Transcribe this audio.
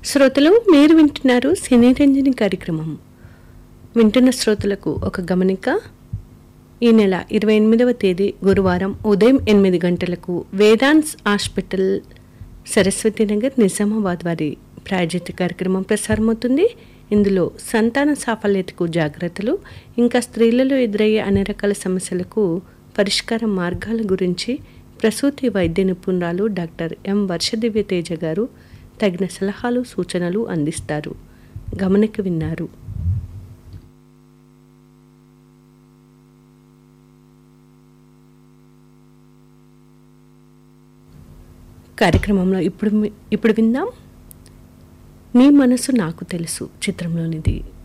శ్రోతలు మీరు వింటున్నారు సినీ రంజని కార్యక్రమం వింటున్న శ్రోతలకు ఒక గమనిక ఈ నెల ఇరవై ఎనిమిదవ తేదీ గురువారం ఉదయం ఎనిమిది గంటలకు వేదాంత్ హాస్పిటల్ సరస్వతి నగర్ నిజామాబాద్ వారి ప్రాయోజిత కార్యక్రమం ప్రసారమవుతుంది ఇందులో సంతాన సాఫల్యతకు జాగ్రత్తలు ఇంకా స్త్రీలలో ఎదురయ్యే అన్ని రకాల సమస్యలకు పరిష్కార మార్గాల గురించి ప్రసూతి వైద్య నిపుణురాలు డాక్టర్ ఎం వర్షదివ్య తేజ గారు తగిన సలహాలు సూచనలు అందిస్తారు గమనిక విన్నారు కార్యక్రమంలో ఇప్పుడు మి- ఇప్పుడు విందాం నీ మనసు నాకు తెలుసు చిత్రంలోనిది